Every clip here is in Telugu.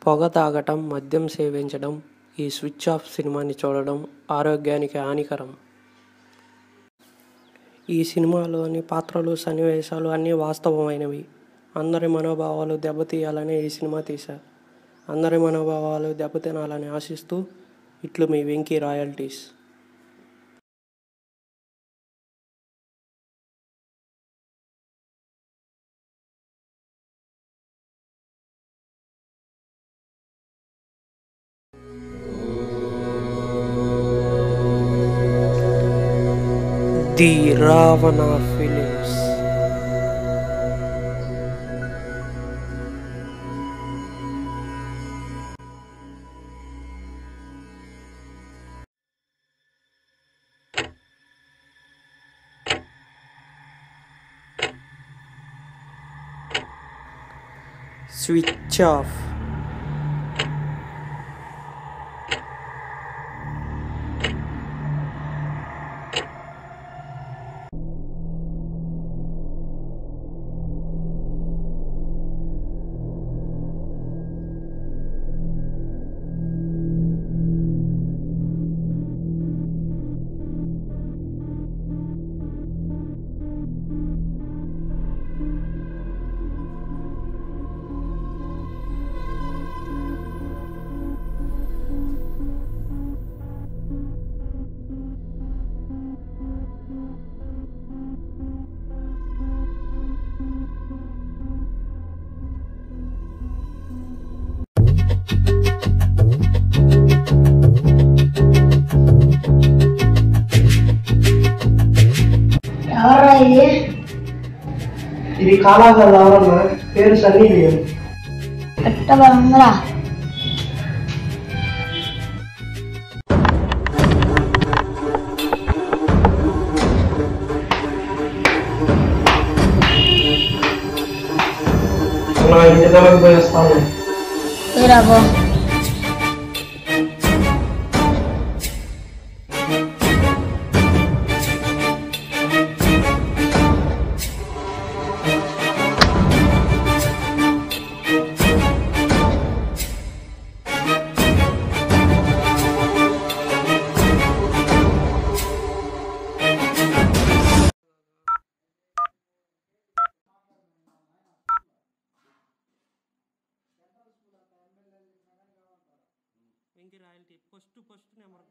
పొగ తాగటం మద్యం సేవించడం ఈ స్విచ్ ఆఫ్ సినిమాని చూడడం ఆరోగ్యానికి హానికరం ఈ సినిమాలోని పాత్రలు సన్నివేశాలు అన్నీ వాస్తవమైనవి అందరి మనోభావాలు దెబ్బతీయాలని ఈ సినిమా తీశారు అందరి మనోభావాలు దెబ్బతినాలని ఆశిస్తూ ఇట్లు మీ Venky royalties the Ravana films switch off ఎవరా ఇది ఇది కాలాగల్ ఎవరన్నా పేరు సన్నీ లియోన్ పెట్టబా ఉందిరా నా ఇంటి దగ్గరకు పోయేస్తాను ఏరా బో Venky royalty first first number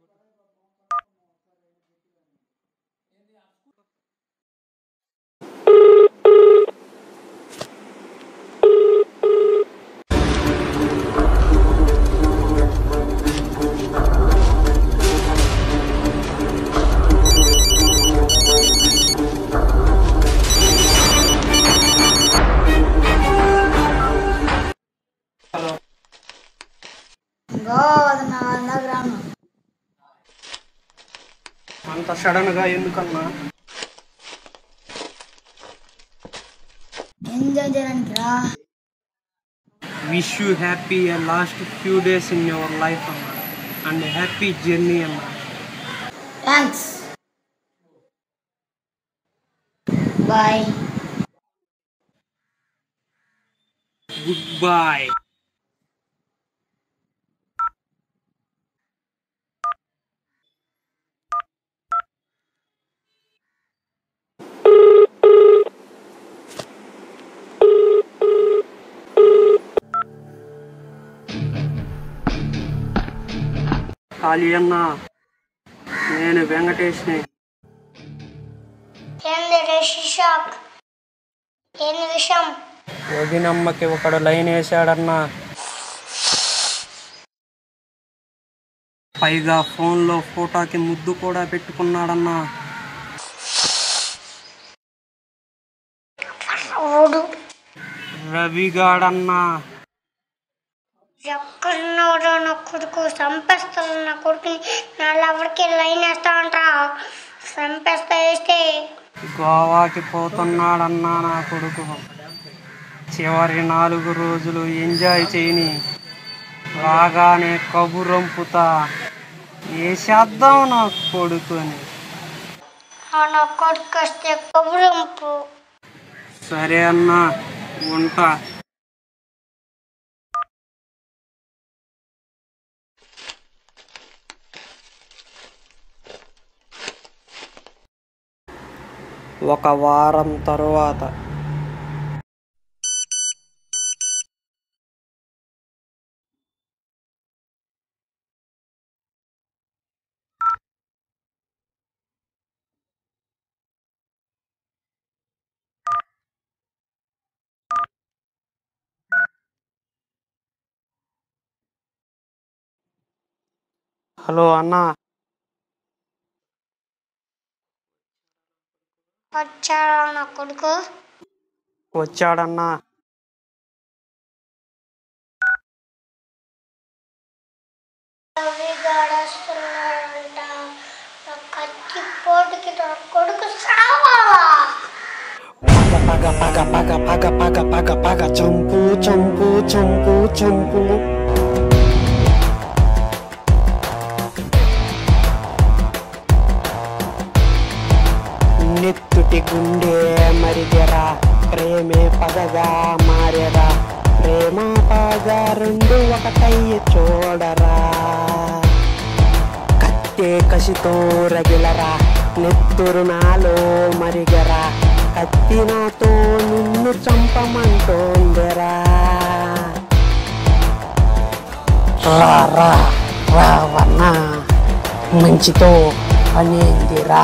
గోవద నా అండగ్రాను అంత సడన్ గా ఎందుకన్నా ఎంజాయ్ చేయడానికి రా wish you happy last few days in your life అన్న అండ్ హ్యాపీ జర్నీ అన్న థ్యాంక్స్ బాయ్ గుడ్ బాయ్ ఖాళీ అన్న నేను వెంకటేష్ని ఏంది రేషి షాక్ ఏంది విషయం వదినమ్మకి ఒకడు లైన్ వేసాడన్నా పైగా ఫోన్లో ఫోటోకి ముద్దు కూడా పెట్టుకున్నాడన్నా ఓడు రవిగాడన్నా ఎక్కడున్నాడో నా కొడుకు చంపేస్తాను నా కొడుకుని నా ఎవరికి లైన్ వేస్తా అంటా చంపేస్తా వేస్తే గోవాకి పోతున్నాడన్నా నా కొడుకు చివరి నాలుగు రోజులు ఎంజాయ్ చేయని రాగానే కబురంపుతా వేసేద్దాం నా కొడుకుని ఆ నా కొడుకు వస్తే కబురింపు సరే అన్నా ఉంటా ఒక వారం తరువాత హలో అన్నా వచ్చాడా నా కొడుకు వచ్చాడన్నా రవి గడస్తున్నాడంట నా కత్తి పోటుకి నా కొడుకు సావాలా పగ పగ పగ పగ పగ పగ పగ చంపు చంపు చంపు చంపు నెత్తుటి గుండె మరిగెరా ప్రేమే పగగా మారెరా ప్రేమ పగ రెండు ఒకటయ్యి చూడరా కత్తే కసితో రగిలరా నెత్తురు నాలో మరిగరా కత్తి నాతో నిన్ను చంపమంటోందిరా రా రా రావన్న మంచితో పనేందిరా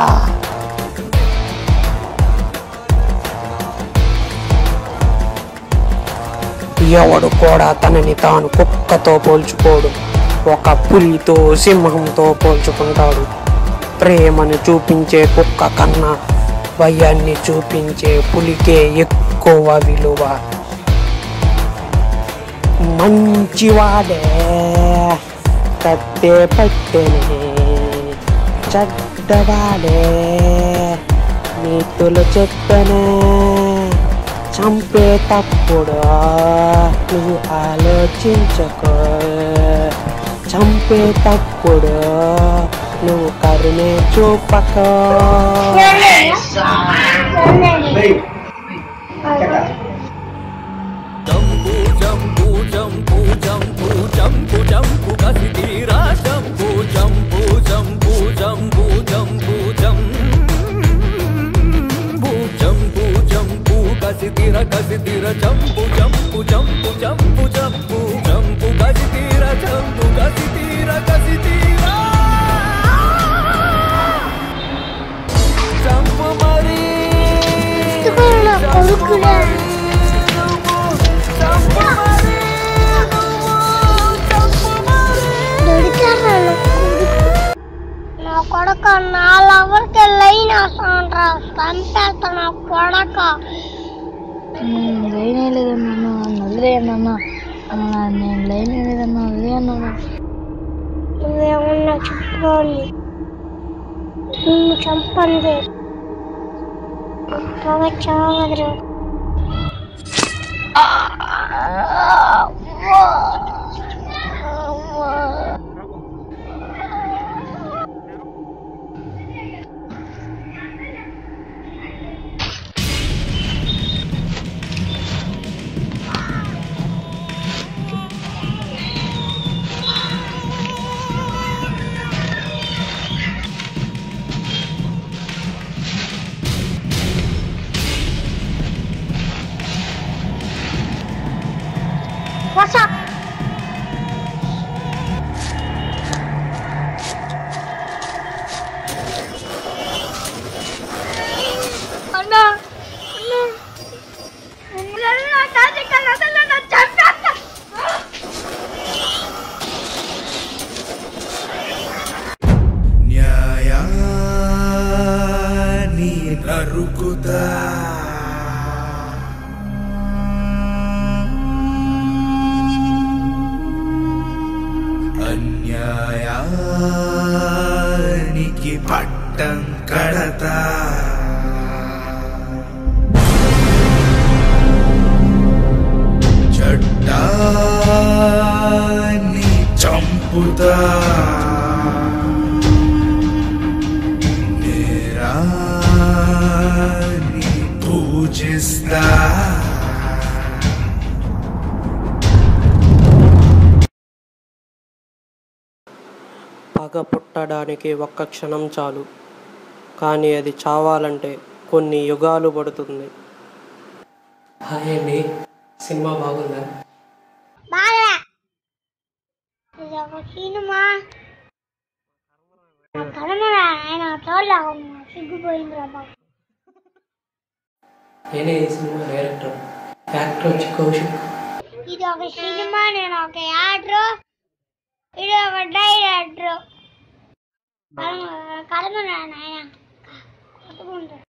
ఎవడు కూడా తనని తాను కుక్కతో పోల్చుకోడు ఒక పులితో సింహంతో పోల్చుకుంటాడు ప్రేమను చూపించే కుక్క కన్నా భయాన్ని చూపించే పులికే ఎక్కువ విలువ మంచివాడే కత్తే పట్టెనే చెడ్డవాడే నీతులు చెప్పనే చంపేటప్పుడు నువ్వు ఆలోచించకో చంపేటప్పుడు నువ్వు కరుణే చూపకో Hey, jump jump jump jump jump jump కసి తీరా jump jump jump jump jump jump jump jump కసి తీర కసి తీర jump jump jump jump jump jump కసి తీర జంపు కసి తీర కసి తీరా జంపు మరి ఇదిగో నా కొడుకులే దొరికారా నా కొడుకు? నా కొడక నా లవర్కి లైన్ వేస్తాంట్రా చంపేస్తా నా కొడక లైన్ లేదన్నా నన్ను వదిలేయన్నా అన్నా నేను లైన్ లేదన్నా వదిలేయన్నా నువ్వేమన్నా చెప్పుకోని నిన్ను చంపండి పొగ చావదురా What's up? అన్నా అన్నా నా తాత కలదల నా చంపేస్తా న్యాయాన్ని నరుకుతా అన్యాయానికి పట్టం కడతా చట్టాన్ని చంపుతా నేరాన్ని పూజిస్తా పగ పుట్టడానికి ఒక్క క్షణం చాలు కానీ అది చావాలంటే కొన్ని యుగాలు పడుతుంది హాయ్ అండి సినిమా బాగుందా బాగా ఇది ఒక సినిమా నా కడమరా ఆయన చూడలే సిగ్గుపోయిందిరా బాబు నేనే ఈ సినిమా డైరెక్టర్ యాక్టర్ వచ్చి కౌశిక్ ఇది ఒక సినిమా నేను ఒక యాక్టర్ ఇది ఒక డైరెక్టర్ కడమరా నాయన కొట్టుకుంటాడు